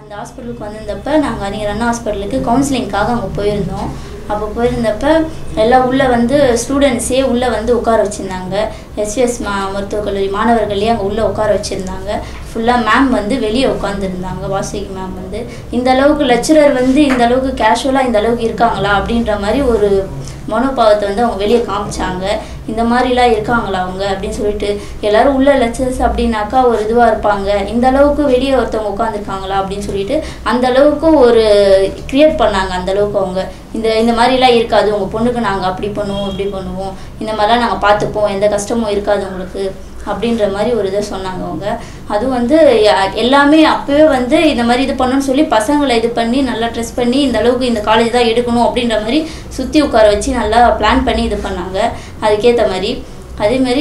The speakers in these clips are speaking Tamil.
அந்த ஹாஸ்பிட்டலுக்கு வந்திருந்தப்ப நாங்கள் அறிஞர் அண்ணா ஹாஸ்பிட்டலுக்கு கவுன்சிலிங்காக அங்கே போயிருந்தோம் அப்போ போயிருந்தப்ப எல்லாம் உள்ளே வந்து ஸ்டூடெண்ட்ஸே உள்ளே வந்து உட்கார வச்சுருந்தாங்க எஸ்விஎஸ் மா மருத்துவக் கல்லூரி மாணவர்களே அங்கே உள்ளே உட்கார வச்சுருந்தாங்க ஃபுல்லாக மேம் வந்து வெளியே உட்காந்துருந்தாங்க வாசுகி மேம் வந்து இந்த அளவுக்கு லெக்சரர் வந்து இந்த அளவுக்கு கேஷுவலாக இந்த அளவுக்கு இருக்காங்களா அப்படின்ற மாதிரி ஒரு மனோபாவத்தை வந்து அவங்க வெளியே காமிச்சாங்க இந்த மாதிரிலாம் இருக்காங்களா அவங்க அப்படின்னு சொல்லிட்டு எல்லாரும் உள்ள லெக்சர்ஸ் அப்படின்னாக்கா ஒரு இதுவாக இருப்பாங்க இந்த அளவுக்கு வெளியே ஒருத்தவங்க உட்காந்துருக்காங்களா அப்படின்னு சொல்லிட்டு அந்த அளவுக்கு ஒரு கிரியேட் பண்ணாங்க அந்த அளவுக்கு அவங்க இந்த இந்த மாதிரிலாம் இருக்காது உங்கள் பொண்ணுக்கு நாங்கள் அப்படி பண்ணுவோம் இப்படி பண்ணுவோம் இந்த மாதிரிலாம் நாங்கள் பார்த்துப்போம் எந்த கஷ்டமும் இருக்காது உங்களுக்கு அப்படின்ற மாதிரி ஒரு இதை சொன்னாங்க அவங்க அதுவும் வந்து ய- எல்லாமே அப்போவே வந்து இந்த மாதிரி இது பண்ணணும்னு சொல்லி பசங்களை இது பண்ணி நல்லா ட்ரெஸ் பண்ணி இந்த அளவுக்கு இந்த காலேஜ் தான் எடுக்கணும் அப்படின்ற மாதிரி சுற்றி உட்கார வச்சு நல்லா பிளான் பண்ணி இது பண்ணாங்க அதுக்கேற்ற மாதிரி அதேமாரி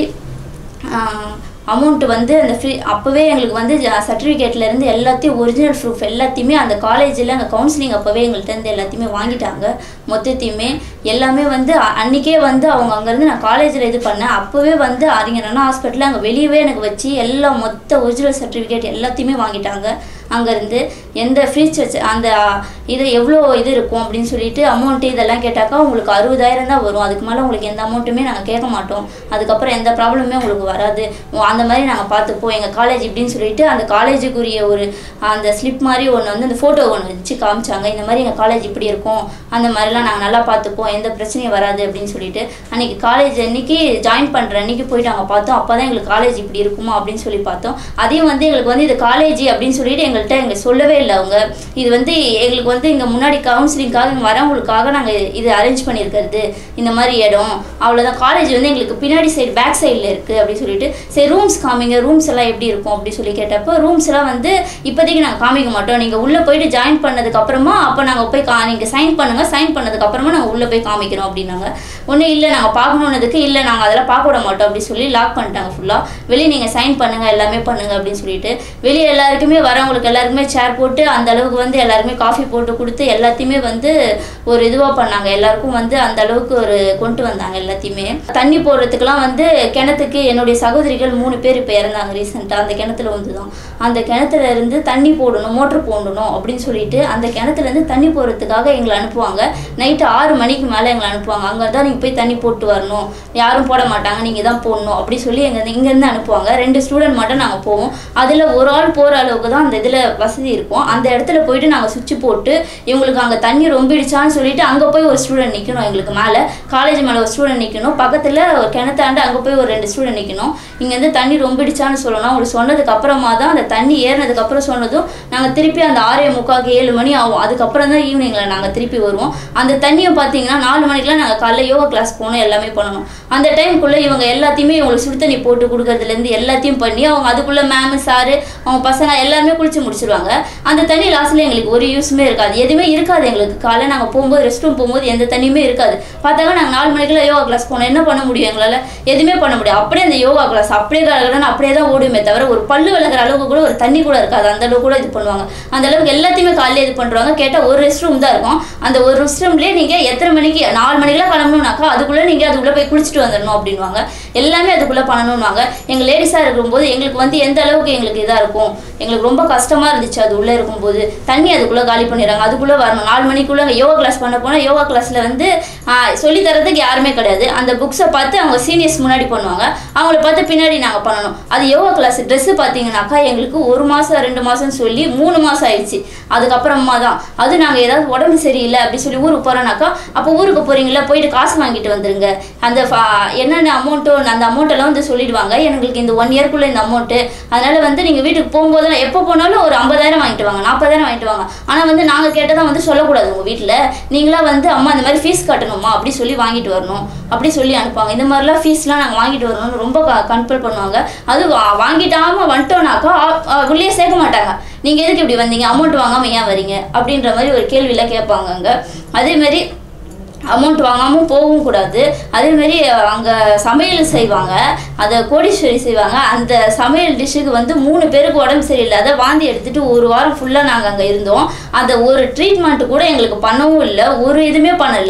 அமௌண்ட் வந்து அந்த ஃப்ரீ அப்போவே எங்களுக்கு வந்து சர்டிஃபிகேட்லேருந்து எல்லாத்தையும் ஒரிஜினல் ப்ரூஃப் எல்லாத்தையுமே அந்த காலேஜில் அங்கே கவுன்சிலிங் அப்போவே எங்கள்கிட்ட இருந்து எல்லாத்தையுமே வாங்கிட்டாங்க மொத்தத்தையுமே எல்லாமே வந்து அ- அன்னைக்கே வந்து அவங்க அங்கேருந்து நான் காலேஜில் இது பண்ணேன் அப்போவே வந்து அறிஞர் அண்ணா ஹாஸ்பிட்டலில் அங்கே வெளியவே எனக்கு வச்சு எல்லா மொத்த ஒரிஜினல் சர்டிஃபிகேட் எல்லாத்தையுமே வாங்கிட்டாங்க அங்கேருந்து எந்த ஃப்ரீ சர்ச் அந்த இது எவ்வளோ இது இருக்கும் அப்படின்னு சொல்லிட்டு அமௌண்ட்டு இதெல்லாம் கேட்டாக்கா உங்களுக்கு அறுபதாயிரம் தான் வரும் அதுக்கு மேலே உங்களுக்கு எந்த அமௌண்ட்டுமே நாங்கள் கேட்க மாட்டோம் அதுக்கப்புறம் எந்த ப்ராப்ளமே உங்களுக்கு வராது உ- அந்த மாதிரி நாங்கள் பார்த்துப்போம் எங்கள் காலேஜ் இப்படின்னு சொல்லிட்டு அந்த காலேஜுக்குரிய ஒரு அந்த ஸ்லிப் மாதிரி ஒன்று வந்து அந்த ஃபோட்டோ ஒன்று வச்சு காமிச்சாங்க இந்த மாதிரி எங்கள் காலேஜ் இப்படி இருக்கும் அந்த மாதிரிலாம் நாங்கள் நல்லா பார்த்துப்போம் எந்த பிரச்சனையும் வராது அப்படின்னு சொல்லிட்டு அன்னைக்கு காலேஜ் அன்னைக்கு ஜாயின் பண்ணுற அன்னைக்கு போயிட்டு அங்கே பார்த்தோம் அப்போ தான் எங்களுக்கு காலேஜ் இப்படி இருக்குமா அப்படின்னு சொல்லி பார்த்தோம் அதையும் வந்து எங்களுக்கு வந்து இது காலேஜ் அப்படின்னு சொல்லிட்டு எங்கள்கிட்ட எங்க சொல்லவே இல்லை அவங்க இது வந்து எங்களுக்கு வந்து இங்கே முன்னாடி கவுன்சிலிங்காக இங்கே வரவங்களுக்காக நாங்கள் இது அரேஞ்ச் பண்ணியிருக்கிறது இந்த மாதிரி இடம் அவ்வளோதான் காலேஜ் வந்து எங்களுக்கு பின்னாடி சைடு பேக் சைடில் இருக்குது அப்படின்னு சொல்லிட்டு சரி ரூம்ஸ் காமிங்க ரூம்ஸ் எல்லாம் எப்படி இருக்கும் அப்படி சொல்லி கேட்டப்போ ரூம்ஸ் எல்லாம் வந்து இப்போதைக்கு நாங்கள் காமிக்க மாட்டோம் நீங்கள் உள்ளே போயிட்டு ஜாயின் பண்ணதுக்கு அப்புறமா அப்போ நாங்கள் போய் கா நீங்கள் சைன் பண்ணுங்கள் சைன் பண்ணதுக்கு அப்புறமா நாங்கள் உள்ளே போய் காமிக்கிறோம் அப்படின்னாங்க ஒன்றும் இல்லை நாங்கள் பார்க்கணுன்னதுக்கு இல்லை நாங்கள் அதெல்லாம் பார்க்க விட மாட்டோம் அப்படி சொல்லி லாக் பண்ணிட்டாங்க ஃபுல்லாக வெளியே நீங்கள் சைன் பண்ணுங்கள் எல்லாமே பண்ணுங்கள் அப்படின்னு சொல்லிட்டு வெளியே எல்லாருக்குமே வரவங்களுக்கு எல்லாருக்குமே சேர் போட்டு அந்த அளவுக்கு வந்து எல்லாருமே காஃபி போட்டு கொடுத்து எல்லாத்தையுமே வந்து ஒரு இதுவாக பண்ணாங்க எல்லாருக்கும் வந்து அந்த அளவுக்கு ஒரு கொண்டு வந்தாங்க எல்லாத்தையுமே தண்ணி போடுறதுக்கெல்லாம் வந்து கிணத்துக்கு என்னுடைய சகோதரிகள் மூணு பேர் இப்போ இறந்தாங்க ரீசெண்டாக அந்த கிணத்துல வந்து தான் அந்த கிணத்துல இருந்து தண்ணி போடணும் மோட்ரு போடணும் அப்படின்னு சொல்லிட்டு அந்த கிணத்துல இருந்து தண்ணி போடுறதுக்காக எங்களை அனுப்புவாங்க நைட்டு ஆறு மணிக்கு மேலே எங்களை அனுப்புவாங்க அங்கே தான் நீங்கள் போய் தண்ணி போட்டு வரணும் யாரும் போட மாட்டாங்க நீங்கள் தான் போடணும் அப்படி சொல்லி எங்கள் இங்கேருந்து அனுப்புவாங்க ரெண்டு ஸ்டூடெண்ட் மட்டும் நாங்கள் போவோம் அதில் ஒரு ஆள் போகிற அளவுக்கு தான் அந்த இதில் வசதி இருக்கும் அந்த இடத்துல போயிட்டு நாங்கள் சுவிட்ச் போட்டு இவங்களுக்கு அங்கே தண்ணி ரொம்பிடுச்சான்னு சொல்லிட்டு அங்கே போய் ஒரு ஸ்டூடெண்ட் நிற்கணும் எங்களுக்கு மேலே காலேஜ் மேலே ஒரு ஸ்டூடெண்ட் நிற்கணும் பக்கத்தில் ஒரு கிணத்தாண்டு அங்கே போய் ஒரு ரெண்டு ஸ்டூடெண்ட் நிற்கணும் இங்கேருந்து தண்ணி ரொம்பிடுச்சான்னு சொல்லணும் அவங்களுக்கு சொன்னதுக்கு அப்புறமா தான் அந்த தண்ணி ஏறினதுக்கு அப்புறம் சொன்னதும் நாங்கள் திருப்பி அந்த ஆறே முக்காக்கு ஏழு மணி ஆகும் அதுக்கப்புறம் தான் ஈவினிங்கில் நாங்கள் திருப்பி வருவோம் அந்த தண்ணியை பார்த்தீங்கன்னா நாலு மணிக்கெலாம் நாங்கள் காலைல யோகா கிளாஸ் போகணும் எல்லாமே பண்ணணும் அந்த டைம்குள்ளே இவங்க எல்லாத்தையுமே இவங்களுக்கு சுடு தண்ணி போட்டு கொடுக்கறதுலேருந்து எல்லாத்தையும் பண்ணி அவங்க அதுக்குள்ளே மேமு சாரு அவங்க பசங்க எல்லாருமே குளிச்சு முடிச்சிருவாங்க அந்த தண்ணி லாஸ்ட்டில் எங்களுக்கு ஒரு யூஸுமே இருக்காது எதுவுமே இருக்காது எங்களுக்கு காலைல நாங்கள் போகும்போது ரெஸ்ட் ரூம் போகும்போது எந்த தண்ணியுமே இருக்காது பார்த்தாங்க நாங்கள் நாலு மணிக்கெல்லாம் யோகா கிளாஸ் போனோம் என்ன பண்ண முடியும் எங்களால் எதுவுமே பண்ண முடியாது அப்படியே அந்த யோகா கிளாஸ் அப்படியே கடகடன்னு அப்படியே தான் ஓடுமே தவிர ஒரு பல்லு விளக்குற அளவுக்கு கூட ஒரு தண்ணி கூட இருக்காது அந்த அளவுக்கு கூட இது பண்ணுவாங்க அந்த அளவுக்கு எல்லாத்தையுமே காலையில இது பண்ணுறாங்க கேட்டால் ஒரு ரெஸ்ட் ரூம் தான் இருக்கும் அந்த ஒரு ரெஸ்ட் ரூம்லேயே நீங்கள் எத்தனை மணிக்கு நாலு மணிக்கெல்லாம் கிளம்பணும்னாக்கா அதுக்குள்ளே நீங்கள் அதுக்குள்ளே போய் குளிச்சுட்டு வந்துடணும் அப்படின்வாங்க எல்லாமே அதுக்குள்ளே பண்ணணும்வாங்க எங்கள் லேடிஸாக இருக்கும்போது எங்களுக்கு வந்து எந்த அளவுக்கு எங்களுக்கு இதாக இருக்கும் எங்களுக்கு ரொம்ப கஷ்டமாக இருந்துச்சு அது உள்ளே இருக்கும்போது தண்ணி அதுக்குள்ளே காலி பண்ணிடுறாங்க அதுக்குள்ளே வரணும் நாலு மணிக்குள்ளே அங்கே யோகா கிளாஸ் பண்ண போனால் யோகா கிளாஸில் வந்து சொல்லி தரதுக்கு யாருமே கிடையாது அந்த புக்ஸை பார்த்து அவங்க சீனியர்ஸ் முன்னாடி பண்ணுவாங்க அவங்கள பார்த்து பின்னாடி நாங்கள் பண்ணணும் அது யோகா கிளாஸ் ட்ரெஸ்ஸு பார்த்தீங்கன்னாக்கா எங்களுக்கு ஒரு மாதம் ரெண்டு மாதம்னு சொல்லி மூணு மாதம் ஆயிடுச்சு அதுக்கப்புறமா தான் அது நாங்கள் ஏதாவது உடம்பு சரியில்லை அப்படி சொல்லி ஊருக்கு போகிறோன்னாக்கா அப்போ ஊருக்கு போகிறீங்களா போயிட்டு காசு வாங்கிட்டு வந்துருங்க அந்த ஃபா- என்னென்ன அமௌண்ட்டோ அந்த அமௌண்ட்டெல்லாம் வந்து சொல்லிடுவாங்க எங்களுக்கு இந்த ஒன் இயர்க்குள்ளே இந்த அமௌண்ட்டு அதனால் வந்து நீங்கள் வீட்டுக்கு போகும்போதெல்லாம் எப்போ போனாலும் ஒரு ஐம்பதாயிரம் வாங்கிட்டு வாங்க நாற்பதாயிரம் வாங்கிட்டு வாங்க ஆனால் வந்து நாங்கள் கேட்டதான் வந்து சொல்லக்கூடாது உங்கள் வீட்டில் நீங்களா வந்து அம்மா இந்த மாதிரி ஃபீஸ் கட்டணுமா அப்படி சொல்லி வாங்கிட்டு வரணும் அப்படி சொல்லி அனுப்புவாங்க இந்த மாதிரிலாம் ஃபீஸ்லாம் நாங்கள் வாங்கிட்டு வரணும்னு ரொம்ப கண்ட்ரோல் பண்ணுவாங்க அது வா- வாங்கிட்டாம வந்துட்டோம்னாக்கா ஆ- ஆ, உள்ளே சேர்க்க மாட்டாங்க நீங்கள் எதுக்கு இப்படி வந்தீங்க அமௌண்ட் வாங்காமல் ஏன் வரீங்க அப்படின்ற மாதிரி ஒரு கேள்வியெல்லாம் கேட்பாங்க அங்கே அதேமாரி அமௌண்ட் வாங்காமல் போகவும் கூடாது அதேமாரி அங்கே சமையல் செய்வாங்க அதை கோடீஸ்வரி செய்வாங்க அந்த சமையல் டிஷ்ஷுக்கு வந்து மூணு பேருக்கு உடம்பு சரியில்லாத வாந்தி எடுத்துட்டு ஒரு வாரம் ஃபுல்லாக நாங்கள் அங்கே இருந்தோம் அந்த ஒரு ட்ரீட்மெண்ட்டு கூட எங்களுக்கு பண்ணவும் இல்லை ஒரு இதுவுமே பண்ணலை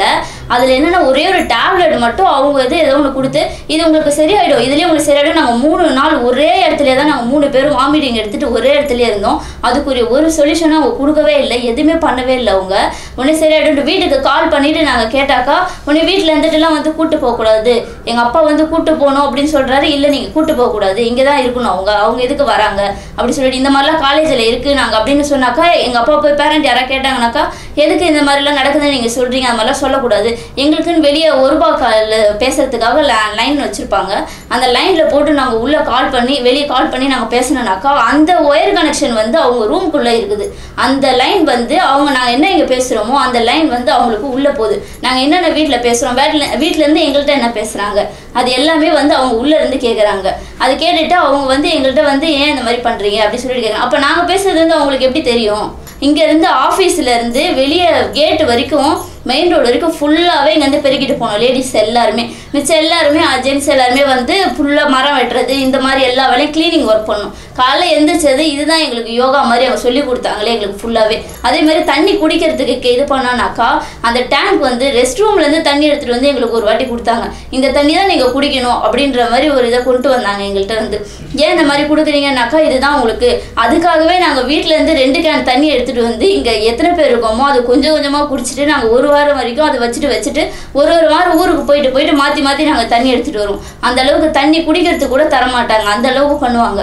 அதில் என்னென்னா ஒரே ஒரு டேப்லெட் மட்டும் அவங்க இது ஏதோ ஒன்று கொடுத்து இது உங்களுக்கு சரியாயிடும் இதுலேயே உங்களுக்கு சரியாயிடும் நாங்கள் மூணு நாள் ஒரே இடத்துல தான் நாங்கள் மூணு பேரும் வாமிட்டிங் எடுத்துட்டு ஒரே இடத்துல இருந்தோம் அதுக்குரிய ஒரு சொல்யூஷனும் அவங்க கொடுக்கவே இல்லை எதுவுமே பண்ணவே இல்லை அவங்க உடனே சரியாயிடும் வீட்டுக்கு கால் பண்ணிட்டு நாங்கள் கேட்டாக்கா உடனே வீட்டில் இருந்துட்டுலாம் வந்து கூட்டு போகக்கூடாது எங்கள் அப்பா வந்து கூட்டு போகணும் அப்படின்னு சொல்கிறாரு இல்லை நீங்கள் கூட்டு போகக்கூடாது இங்கே தான் இருக்கணும் அவங்க அவங்க எதுக்கு வராங்க அப்படி சொல்லிட்டு இந்த மாதிரிலாம் காலேஜில் இருக்குது நாங்கள் அப்படின்னு சொன்னாக்கா எங்கள் அப்பா போய் பேரண்ட் யாராவது கேட்டாங்கனாக்கா எதுக்கு இந்த மாதிரிலாம் நடக்குதுன்னு நீங்கள் சொல்கிறீங்க அது மாதிரிலாம் சொல்லக்கூடாது எங்களுக்குன்னு வெளியே ஒரு ரூபா கால் பேசுறதுக்காக லைன் வச்சுருப்பாங்க அந்த லைனில் போட்டு நாங்கள் உள்ளே கால் பண்ணி வெளியே கால் பண்ணி நாங்கள் பேசணுனாக்கா அந்த ஒயர் கனெக்ஷன் வந்து அவங்க ரூம்குள்ளே இருக்குது அந்த லைன் வந்து அவங்க நாங்கள் என்ன இங்கே பேசுகிறோமோ அந்த லைன் வந்து அவங்களுக்கு உள்ளே போகுது நாங்கள் என்னென்ன வீட்டில் பேசுகிறோம் வீட்டில் வீட்டிலேருந்து எங்கள்கிட்ட என்ன பேசுகிறாங்க அது எல்லாமே வந்து அவங்க உள்ளே இருந்து கேட்குறாங்க அது கேட்டுட்டு அவங்க வந்து எங்கள்கிட்ட வந்து ஏன் இந்த மாதிரி பண்ணுறீங்க அப்படின்னு சொல்லிட்டு கேட்குறாங்க அப்போ நாங்கள் பேசுறது வந்து அவங்களுக்கு எப்படி தெரியும் இங்கேருந்து ஆஃபீஸ்லேருந்து வெளியே கேட் வரைக்கும் மெயின் ரோடு வரைக்கும் ஃபுல்லாகவே இங்கேருந்து பெருக்கிட்டு போனோம் லேடிஸ் எல்லாருமே மிச்சம் எல்லாருமே ஜென்ட்ஸ் எல்லாருமே வந்து ஃபுல்லாக மரம் வெட்டுறது இந்த மாதிரி எல்லா வேலையும் க்ளீனிங் ஒர்க் பண்ணணும் காலைல எந்திரிச்சது இதுதான் எங்களுக்கு யோகா மாதிரி அவங்க சொல்லி கொடுத்தாங்களே எங்களுக்கு ஃபுல்லாகவே அதே மாதிரி தண்ணி குடிக்கிறதுக்கு கே- இது பண்ணோன்னாக்கா அந்த டேங்க் வந்து ரெஸ்ட் ரூம்லேருந்து தண்ணி எடுத்துகிட்டு வந்து எங்களுக்கு ஒரு வாட்டி கொடுத்தாங்க இந்த தண்ணி தான் நீங்கள் குடிக்கணும் அப்படின்ற மாதிரி ஒரு இதை கொண்டு வந்தாங்க எங்கள்கிட்ட இருந்து ஏன் இந்த மாதிரி கொடுக்குறீங்கன்னாக்கா இதுதான் உங்களுக்கு அதுக்காகவே நாங்கள் வீட்டிலேருந்து ரெண்டு கேன் தண்ணி எடுத்துகிட்டு வந்து இங்கே எத்தனை பேர் இருக்கோமோ அது கொஞ்சம் கொஞ்சமாக குடிச்சிட்டு நாங்கள் ஒரு வாரம் வரைக்கும் அதை வச்சுட்டு வச்சுட்டு ஒரு ஒரு வாரம் ஊருக்கு போயிட்டு போயிட்டு மாற்றி மாற்றி நாங்கள் தண்ணி எடுத்துகிட்டு வருவோம் அந்த அளவுக்கு தண்ணி குடிக்கிறதுக்கு கூட தர மாட்டாங்க அந்த அளவுக்கு பண்ணுவாங்க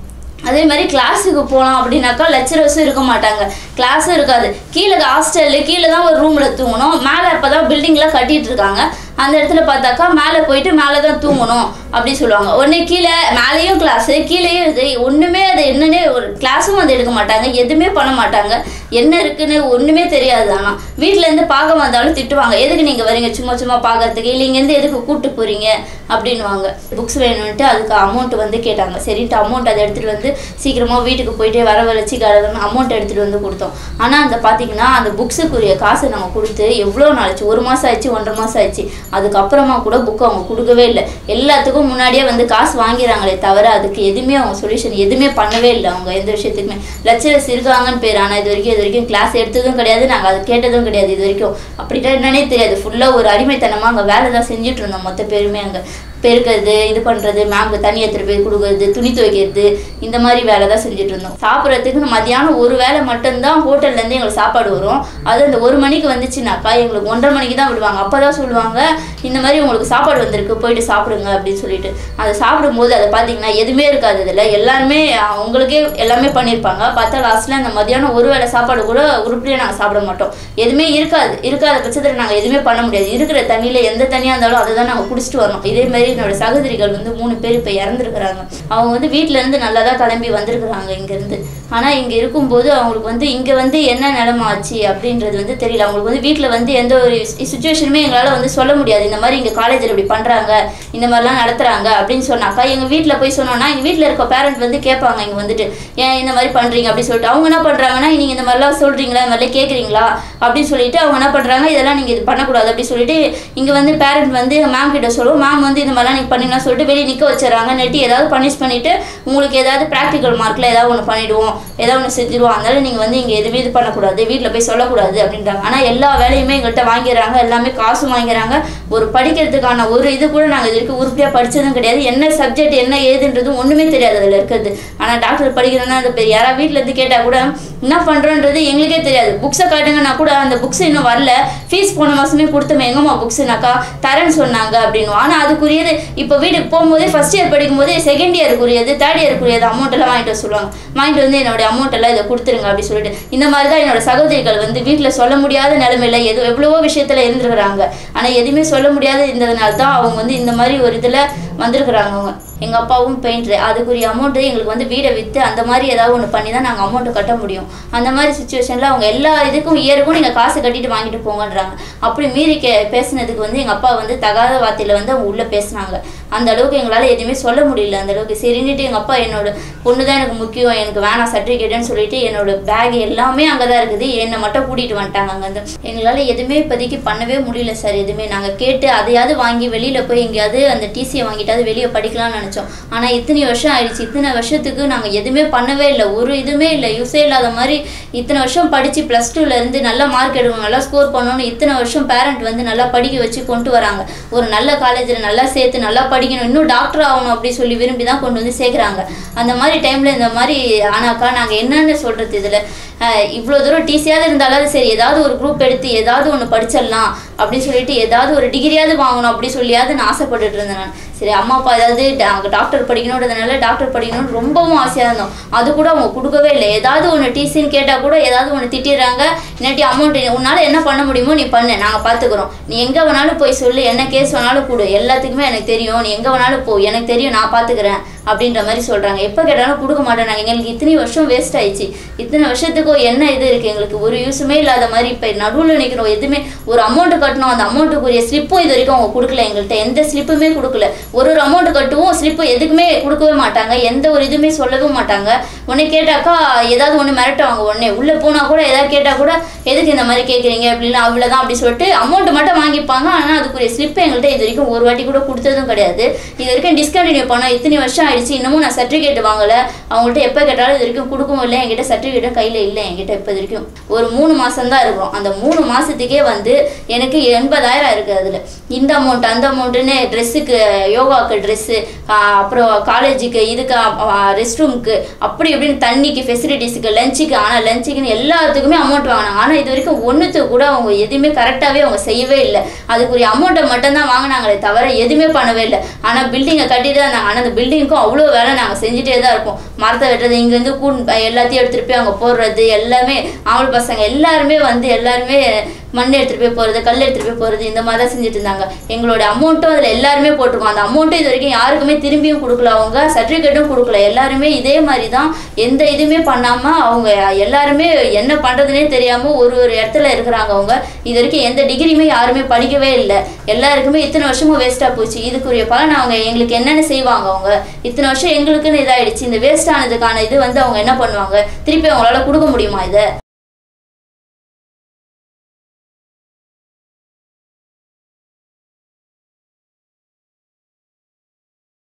அதே மாதிரி கிளாஸுக்கு போகலாம் அப்படின்னாக்கா லெக்சரர்ஸும் இருக்க மாட்டாங்க கிளாஸும் இருக்காது கீழே ஹாஸ்டல்லு கீழே தான் ஒரு ரூமில் தூங்கணும் மேலே இப்போ தான் பில்டிங்லாம் கட்டிட்டு இருக்காங்க அந்த இடத்துல பார்த்தாக்கா மேலே போயிட்டு மேலே தான் தூங்கணும் அப்படி சொல்லுவாங்க உடனே கீழே மேலேயும் கிளாஸு கீழேயும் இது ஒன்றுமே அது என்னன்னே ஒரு கிளாஸும் வந்து எடுக்க மாட்டாங்க எதுவுமே பண்ண மாட்டாங்க என்ன இருக்குன்னு ஒன்றுமே தெரியாது ஆனால் வீட்டிலேருந்து பார்க்க வந்தாலும் திட்டுவாங்க எதுக்கு நீங்கள் வரீங்க சும்மா சும்மா பார்க்கறதுக்கு இல்லை இங்கேருந்து எதுக்கு கூப்பிட்டு போகிறீங்க அப்படின்வாங்க புக்ஸ் வேணும்ன்ட்டு அதுக்கு அமௌண்ட் வந்து கேட்டாங்க சரின்ட்டு அமௌண்ட் அதை எடுத்துகிட்டு வந்து சீக்கிரமாக வீட்டுக்கு போயிட்டு வர வச்சு கடகடன்னு அமௌண்ட் எடுத்துகிட்டு வந்து கொடுத்தோம் ஆனால் அந்த பார்த்தீங்கன்னா அந்த புக்ஸுக்குரிய காசை நம்ம கொடுத்து எவ்வளோ நாள் ஆச்சு ஒரு மாதம் ஆச்சு ஒன்றரை மாதம் ஆச்சு அதுக்கப்புறமா கூட புக் அவங்க கொடுக்கவே இல்லை எல்லாத்துக்கும் முன்னாடியே வந்து காசு வாங்கிறாங்களே தவிர அதுக்கு எதுவுமே அவங்க சொல்யூஷன் எதுவுமே பண்ணவே இல்லை அவங்க எந்த விஷயத்துக்குமே லெக்சரர்ஸ் இருக்காங்கன்னு பேர் ஆனால் இது வரைக்கும் இது வரைக்கும் கிளாஸ் எடுத்ததும் கிடையாது நாங்கள் அது கேட்டதும் கிடையாது இது வரைக்கும் அப்படின்னா என்னன்னே தெரியாது ஃபுல்லாக ஒரு அடிமைத்தனமாக அங்கே வேலை தான் செஞ்சுட்டு இருந்தோம் மொத்த பேருமே அங்கே பெருக்கிறது இது பண்ணுறது மேம்க்கு தண்ணி எடுத்துகிட்டு போய் கொடுக்குறது துணி துவைக்கிறது இந்த மாதிரி வேலை தான் செஞ்சுட்டு இருந்தோம் சாப்பிட்றதுக்கு மதியானம் ஒரு வேளை மட்டும்தான் ஹோட்டல்லேருந்து எங்களுக்கு சாப்பாடு வரும் அது அந்த ஒரு மணிக்கு வந்துச்சுனாக்கா எங்களுக்கு ஒன்றரை மணிக்கு தான் விடுவாங்க அப்போ தான் சொல்லுவாங்க இந்த மாதிரி உங்களுக்கு சாப்பாடு வந்திருக்கு போயிட்டு சாப்பிடுங்க அப்படின்னு சொல்லிட்டு அதை சாப்பிடும்போது அதை பார்த்தீங்கன்னா எதுவுமே இருக்காது இதில் எல்லாருமே அவங்களுக்கே எல்லாமே பண்ணியிருப்பாங்க பார்த்தா லாஸ்ட்டில் அந்த மதியானம் ஒரு வேளை சாப்பாடு கூட உருப்படியாக நாங்கள் சாப்பிட மாட்டோம் எதுவுமே இருக்காது இருக்காத பட்சத்தில் நாங்கள் எதுவுமே பண்ண முடியாது இருக்கிற தண்ணியில் எந்த தண்ணியாக இருந்தாலும் அதை தான் நாங்கள் குடிச்சிட்டு வரணும் இதே மாதிரி என்னோட சகோதரிகள் வந்து மூணு பேர் இப்போ இறந்துருக்குறாங்க அவங்க வந்து வீட்ல இருந்து நல்லா தான் கிளம்பி வந்திருக்கிறாங்க இங்கேருந்து ஆனால் இங்கே இருக்கும்போது அவங்களுக்கு வந்து இங்கே வந்து என்ன நிலமை ஆச்சு அப்படின்றது வந்து தெரியல அவங்களுக்கு வந்து வீட்டில் வந்து எந்த ஒரு சுச்சுவேஷனுமே எங்களால் வந்து சொல்ல முடியாது இந்த மாதிரி இங்கே காலேஜில் இப்படி பண்ணுறாங்க இந்த மாதிரிலாம் நடத்துகிறாங்க அப்படின்னு சொன்னாக்கா எங்கள் வீட்டில் போய் சொன்னோன்னா எங்கள் வீட்டில் இருக்க பேரண்ட் வந்து கேட்பாங்க இங்கே வந்துட்டு ஏன் இந்த மாதிரி பண்ணுறீங்க அப்படின்னு சொல்லிட்டு அவங்க என்ன பண்ணுறாங்கன்னா நீங்கள் இந்த மாதிரிலாம் சொல்கிறீங்களா இந்த மாதிரிலாம் கேட்குறீங்களா அப்படின்னு சொல்லிட்டு அவங்க என்ன பண்ணுறாங்க இதெல்லாம் நீங்கள் இது பண்ணக்கூடாது அப்படின்னு சொல்லிட்டு இங்கே வந்து பேரண்ட் வந்து மேம் கிட்ட சொல்லுவோம் மேம் வந்து இந்த மாதிரிலாம் நீங்கள் பண்ணீங்கன்னா சொல்லிட்டு வெளியே நிற்க வச்சிடறாங்க நெட்டி ஏதாவது பனிஷ் பண்ணிவிட்டு உங்களுக்கு ஏதாவது ப்ராக்டிக்கல் மார்க்கில் ஏதாவது ஒன்று பண்ணிவிடுவோம் ஏதாவது ஒன்று செஞ்சுருவோம் அதனால நீங்கள் வந்து இங்கே எதுவுமே இது பண்ணக்கூடாது வீட்டில் போய் சொல்லக்கூடாது அப்படின்றாங்க ஆனால் எல்லா வேலையுமே எங்கள்கிட்ட வாங்கிடுறாங்க எல்லாமே காசும் வாங்கிறாங்க ஒரு படிக்கிறதுக்கான ஒரு இது கூட நாங்கள் இது வரைக்கும் உருப்படியாக படித்ததும் கிடையாது என்ன சப்ஜெக்ட் என்ன ஏதுன்றதும் ஒன்றுமே தெரியாது அதில் இருக்கிறது ஆனால் டாக்டர் படிக்கிறதுனா அந்த பெரிய யாராவது வீட்டில் இருந்து கேட்டால் கூட என்ன பண்ணுறோன்றது எங்களுக்கே தெரியாது புக்ஸை காட்டுங்கன்னா கூட அந்த புக்ஸ் இன்னும் வரல ஃபீஸ் போன மாதமே கொடுத்தோமே எங்கம்மா புக்ஸுனாக்கா தரேன்னு சொன்னாங்க அப்படின்னு ஆனால் அதுக்குரியது இப்போ வீட்டுக்கு போகும்போதே ஃபஸ்ட் இயர் படிக்கும்போது செகண்ட் இயருக்குரியது தேர்ட் இயருக்குரியது அமௌண்ட் எல்லாம் வாங்கிட்டு வர சொல்லுவாங்க வாங்கிட்டு வந்து என்னோட அமௌண்ட் எல்லாம் இதை கொடுத்துருங்க அப்படி சொல்லிட்டு இந்த மாதிரி தான் என்னோட சகோதரிகள் வந்து வீட்டில் சொல்ல முடியாத நிலைமையில எது எவ்வளவோ விஷயத்தில் இருந்திருக்கிறாங்க ஆனால் எதுவுமே சொல்ல முடியாத இருந்ததுனால தான் அவங்க வந்து இந்த மாதிரி ஒரு இதில் வந்திருக்கிறாங்க அவங்க எங்கள் அப்பாவும் பெயிண்டரு அதுக்குரிய அமௌண்ட்டு எங்களுக்கு வந்து வீடை விற்று அந்த மாதிரி ஏதாவது ஒன்று பண்ணி தான் நாங்கள் அமௌண்ட்டு கட்ட முடியும் அந்த மாதிரி சுச்சுவேஷனில் அவங்க எல்லா இதுக்கும் இயருக்கும் நீங்கள் காசு கட்டிட்டு வாங்கிட்டு போங்கன்றாங்க அப்படி மீறி கே பேசுனதுக்கு வந்து எங்கள் அப்பா வந்து தகாத வார்த்தையில் வந்து அவங்க உள்ளே பேசுனாங்க அந்த அளவுக்கு எங்களால் எதுவுமே சொல்ல முடியல அந்த அளவுக்கு சரின்னுட்டு எங்கள் அப்பா என்னோட பொண்ணு தான் எனக்கு முக்கியம் எனக்கு வேணாம் சர்டிஃபிகேட்டுன்னு சொல்லிட்டு என்னோட பேக் எல்லாமே அங்கே தான் இருக்குது என்னை மட்டும் கூட்டிகிட்டு வந்துட்டாங்க அங்கேருந்து எங்களால் எதுவுமே இப்போதைக்கு பண்ணவே முடியல சார் எதுவுமே நாங்கள் கேட்டு அதையாவது வாங்கி வெளியில் போய் எங்கேயாவது அந்த டிசியை வாங்கிட்டாவது வெளியே படிக்கலாம்னு நினச்சோம் ஆனால் இத்தனை வருஷம் ஆயிடுச்சு இத்தனை வருஷத்துக்கு நாங்கள் எதுவுமே பண்ணவே இல்லை ஒரு இதுவுமே இல்லை யூஸே இல்லாத மாதிரி இத்தனை வருஷம் படித்து ப்ளஸ் டூலேருந்து நல்ல மார்க் எடுக்கணும் நல்லா ஸ்கோர் பண்ணணும்னு இத்தனை வருஷம் பேரண்ட் வந்து நல்லா படிக்க வச்சு கொண்டு வராங்க ஒரு நல்ல காலேஜில் நல்லா சேர்த்து நல்லா படிக்கணும் இன்னும் டாக்டர் ஆகணும் அப்படி சொல்லி விரும்பி தான் கொண்டு வந்து சேர்க்குறாங்க அந்த மாதிரி டைமில் இந்த மாதிரி ஆனாக்கா நாங்கள் என்னென்னு சொல்கிறது இதில் இவ்வளோ தூரம் டிசியாவது இருந்தாலும் சரி ஏதாவது ஒரு குரூப் எடுத்து ஏதாவது ஒன்று படிச்சிடலாம் அப்படின்னு சொல்லிட்டு ஏதாவது ஒரு டிகிரியாவது வாங்கணும் அப்படி சொல்லியாவது நான் ஆசைப்பட்டுட்டு இருந்தேன் நான் சரி அம்மா அப்பா ஏதாவது டா- டாக்டர் படிக்கணுன்றதுனால டாக்டர் படிக்கணும்னு ரொம்பவும் ஆசையாக இருந்தோம் அது கூட அவங்க கொடுக்கவே இல்லை ஏதாவது ஒன்று டிசின்னு கேட்டால் கூட ஏதாவது ஒன்று திட்டிடுறாங்க இல்லாட்டி அமௌண்ட் உன்னால் என்ன பண்ண முடியுமோ நீ பண்ணு நாங்கள் பார்த்துக்குறோம் நீ எங்கே வேணாலும் போய் சொல்லு என்ன கேஸ் வேணாலும் கொடு எல்லாத்துக்குமே எனக்கு தெரியும் நீ எங்கே வேணாலும் போ எனக்கு தெரியும் நான் பார்த்துக்கிறேன் அப்படின்ற மாதிரி சொல்கிறாங்க எப்போ கேட்டாலும் கொடுக்க மாட்டேனாங்க எங்களுக்கு இத்தனை வருஷம் வேஸ்ட் ஆயிடுச்சு இத்தனை வருஷத்துக்கும் என்ன இது இருக்குது எங்களுக்கு ஒரு யூஸுமே இல்லாத மாதிரி இப்போ நடுவில் நிற்கிறோம் எதுவுமே ஒரு அமௌண்ட்டு கட்டணும் அந்த அமௌண்ட்டுக்குரிய ஸ்லிப்பும் இது வரைக்கும் அவங்க கொடுக்கல எங்கள்கிட்ட எந்த ஸ்லிப்புமே கொடுக்கல ஒரு ஒரு அமௌண்ட் கட்டுவோம் ஸ்லிப்பு எதுக்குமே கொடுக்கவே மாட்டாங்க எந்த ஒரு இதுவுமே சொல்லவே மாட்டாங்க உடனே கேட்டாக்கா ஏதாவது ஒன்று மிரட்டுவாங்க உடனே உள்ளே போனால் கூட ஏதாவது கேட்டால் கூட எதுக்கு இந்த மாதிரி கேட்குறீங்க அப்படின்னா அவ்வளோதான் அப்படி சொல்லிட்டு அமௌண்ட் மட்டும் வாங்கிப்பாங்க ஆனால் அதுக்குரிய ஸ்லிப் எங்கள்கிட்ட இது வரைக்கும் ஒரு வாட்டி கூட கொடுத்ததும் கிடையாது இது வரைக்கும் டிஸ்கண்டினியூ பண்ணோம் இத்தனை வருஷம் ஆயிடுச்சு இன்னமும் நான் சர்டிஃபிகேட் வாங்கலை அவங்கள்ட்ட எப்போ கேட்டாலும் இது வரைக்கும் கொடுக்கவும் இல்லை என்கிட்ட சர்டிஃபிகேட்டும் கையில் இல்லை என்கிட்ட இப்போ இது வரைக்கும் ஒரு மூணு மாதம் தான் இருக்கும் அந்த மூணு மாதத்துக்கே வந்து எனக்கு எண்பதாயிரம் இருக்குது அதில் இந்த அமௌண்ட் அந்த அமௌண்ட்டுன்னு ட்ரெஸ்ஸுக்கு யோகாவுக்கு ட்ரெஸ்ஸு அப்புறம் காலேஜுக்கு இதுக்கு ரெஸ்ட் ரூமுக்கு அப்படி இப்படின்னு தண்ணிக்கு ஃபெசிலிட்டிஸுக்கு லஞ்சுக்கு ஆனால் லஞ்சுக்குன்னு எல்லாத்துக்குமே அமௌண்ட் வாங்கினாங்க ஆனால் இது வரைக்கும் ஒன்றுத்துக்கு கூட அவங்க எதுவுமே கரெக்டாகவே அவங்க செய்யவே இல்லை அதுக்குரிய அமௌண்ட்டை மட்டும்தான் வாங்கினாங்களே தவிர எதுவுமே பண்ணவே இல்லை ஆனால் பில்டிங்கை கட்டி தான் இருந்தாங்க ஆனால் அந்த பில்டிங்க்கும் அவ்வளோ வேலை நாங்கள் செஞ்சுட்டே தான் இருப்போம் மரத்தை வெட்டுறது இங்கேருந்து கூண் எல்லாத்தையும் எடுத்துகிட்டு போய் அங்கே போடுறது எல்லாமே ஆம்பளை பசங்க எல்லாருமே வந்து எல்லாருமே மண் எடுத்துகிட்டு போய் போகிறது கல் எடுத்துகிட்டு போய் போகிறது இந்த மாதிரி தான் செஞ்சுட்டு இருந்தாங்க எங்களோட அமௌண்ட்டும் அதில் எல்லாருமே போட்டிருக்கோம் அந்த அமௌண்ட்டும் இது வரைக்கும் யாருக்குமே திரும்பியும் கொடுக்கல அவங்க சர்டிஃபிகேட்டும் கொடுக்கல எல்லாருமே இதே மாதிரி தான் எந்த இதுவுமே பண்ணாமல் அவங்க எல்லாருமே என்ன பண்ணுறதுனே தெரியாமல் ஒரு ஒரு இடத்துல இருக்கிறாங்க அவங்க இது வரைக்கும் எந்த டிகிரியுமே யாருமே படிக்கவே இல்லை எல்லாருக்குமே இத்தனை வருஷமும் வேஸ்ட்டாக போச்சு இதுக்குரிய பலன் அவங்க எங்களுக்கு என்னென்ன செய்வாங்க அவங்க இத்தனை வருஷம் எங்களுக்குன்னு இதாயிடுச்சு இந்த வேஸ்ட் ஆனதுக்கான இது வந்து அவங்க என்ன பண்ணுவாங்க திருப்பி அவங்களால கொடுக்க முடியுமா இதை